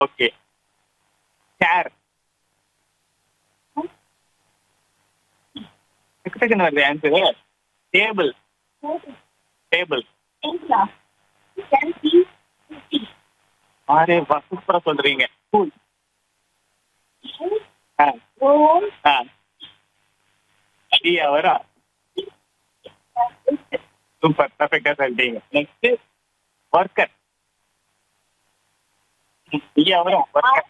Okay சேர் டக்குன்னு வருது answer table table ஆரே வா சூப்பரா சொல்றீங்க கூல் ஆ ஆ ஐயா வரா சூப்பர் பர்ஃபெக்டா சொல்லிட்டீங்க நெக்ஸ்ட் ஒர்க்கர் ஐயா வரும் ஒர்க்கர்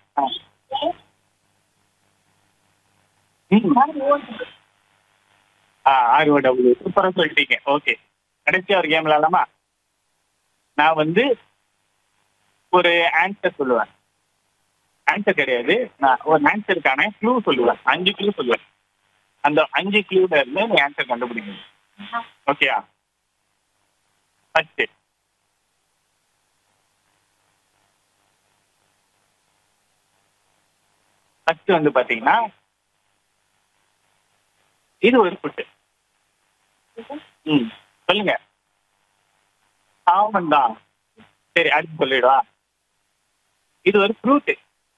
ஆ ஆர்ஓ டபிள்யூ சூப்பரா சொல்லிட்டீங்க ஓகே கடைசியா ஒரு கேம் விளாடலாமா நான் வந்து ஒரு ஆன்சர் சொல்லுவேன் ஆன்சர் கிடையாது நான் ஒரு ஆன்சருக்கான க்ளூ சொல்லுவேன் அஞ்சு க்ளூ சொல்லுவேன் அந்த அஞ்சு க்ளூல இருந்து நீ ஆன்சர் கண்டுபிடிக்கணும் ஓகேயா ஃபர்ஸ்ட் ஃபர்ஸ்ட் வந்து பாத்தீங்கன்னா இது ஒரு ஃபுட்டு ம் சொல்லுங்க ஆமாம் தான் சரி அடுத்து சொல்லிடுவா இது ஒரு ஃப்ரூட்டு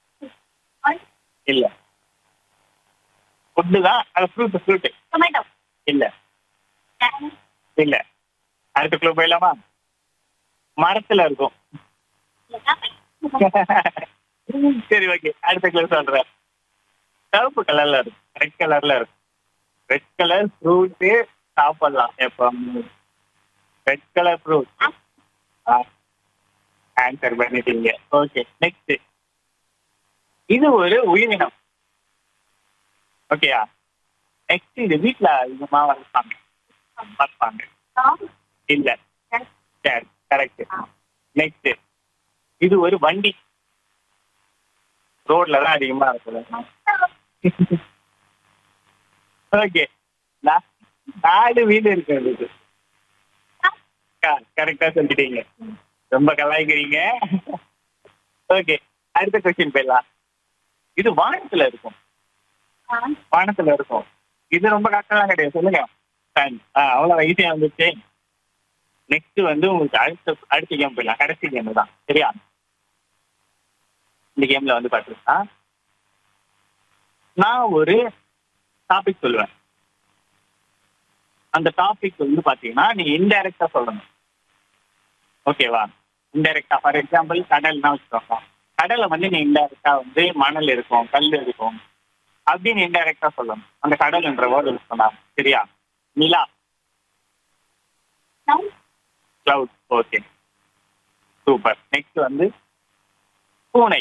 இல்ல ஃபுட்டு தான் அது ஃப்ரூட் ஃப்ரூட்டு இல்ல இல்ல அடுத்த க்ளூ போயிடலாமா மரத்துல இருக்கும் சரி ஓகே அடுத்த க்ளூ சொல்றேன் சிவப்பு கலர்ல இருக்கும் ரெட் கலர்ல இருக்கும் ரெட் கலர் ஃப்ரூட்டு சாப்பிடலாம் எப்போ ரெட் கலர் ஃப்ரூட் ஆன்சர் பண்ணிட்டீங்க ஓகே நெக்ஸ்ட் இது ஒரு உயிரினம் ஓகேயா நெக்ஸ்ட் இது வீட்ல அதிகமா வளர்ப்பாங்க வளர்ப்பாங்க இல்ல சரி கரெக்ட் நெக்ஸ்ட் இது ஒரு வண்டி ரோட்ல தான் அதிகமா இருக்குது ஓகே நாலு வீடு இருக்கு அதுக்கு கரெக்டா சொல்லிட்டீங்க ரொம்ப கலாய்க்கிறீங்க ஓகே அடுத்த கொஸ்டின் போயிடலாம் இது வானத்துல இருக்கும் வானத்துல இருக்கும் இது ரொம்ப கஷ்டம்லாம் கிடையாது சொல்லுங்க Fine. ஆ அவ்வளவு ஈஸியா வந்துச்சு நெக்ஸ்ட் வந்து உங்களுக்கு அடுத்த அடுத்த கேம் போயிடலாம் கடைசி கேம் தான் சரியா இந்த கேம்ல வந்து பாத்தீங்கன்னா நான் ஒரு டாபிக் சொல்லுவேன் அந்த டாபிக் வந்து பாத்தீங்கன்னா நீ இன்டைரக்டா சொல்லணும் ஓகேவா இன்டைரக்டா ஃபார் எக்ஸாம்பிள் கடல்னா வச்சுக்கோங்க கடல்ல வந்து நீ இன்டைரக்டா வந்து மணல் இருக்கும் கல் இருக்கும் அப்படின்னு இன்டைரக்டா சொல்லணும் அந்த கடல்ன்ற வேர்டு யூஸ் பண்ணாம சரியா நிலா கிளவுட் ஓகே சூப்பர் நெக்ஸ்ட் வந்து பூனை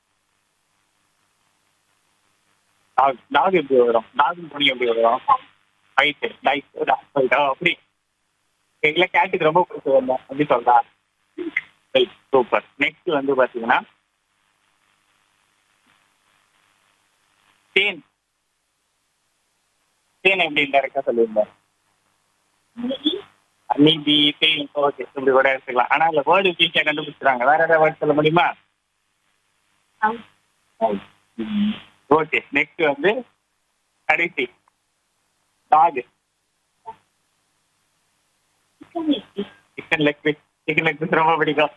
டாக் டாக் எப்படி வரும் டாக் பூனை எப்படி வரும் ஃபைட்டு லைட் அப்படி எங்களை கேட்டுக்கு ரொம்ப பிடிச்சி வந்தேன் அப்படி சொல்றா சூப்பர் நெக்ஸ்ட் வந்து பாத்தீங்கன்னா தேன் தேன் எப்படி இன்டெரக்டா சொல்லியிருந்தேன் நீதி தேன் ஓகே இப்படி கூட எடுத்துக்கலாம் ஆனா இல்ல வேர்டு ஈஸியா கண்டுபிடிச்சிருக்காங்க வேற ஏதாவது வேர்டு சொல்ல முடியுமா ஓகே நெக்ஸ்ட் வந்து கடைசி dog chicken leg piece chicken leg piece ரொம்ப பிடிக்கும்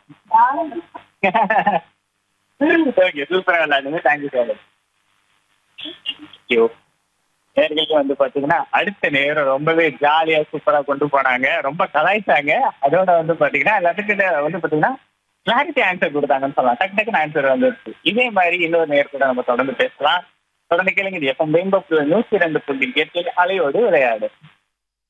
ஓகே சூப்பராக விளையாடுங்க தேங்க்யூ சார் தேங்க்யூ நேர்களுக்கு வந்து பாத்தீங்கன்னா அடுத்த நேரம் ரொம்பவே ஜாலியா சூப்பரா கொண்டு போனாங்க ரொம்ப கலாய்ச்சாங்க அதோட வந்து பாத்தீங்கன்னா எல்லாத்துக்கிட்ட வந்து பாத்தீங்கன்னா கிளாரிட்டி ஆன்சர் கொடுத்தாங்கன்னு சொல்லலாம் டக்கு டக்குன்னு ஆன்சர் வந்துருச்சு இதே மாதிரி இன்னொரு நேரத்தோட நம்ம தொடர்ந்து பேசலாம் தொடர்ந்து கேளுங்க இது எப்போ மேம்பப்பு நூத்தி ரெண்டு புள்ளி எட்டு அலையோடு விளையாடு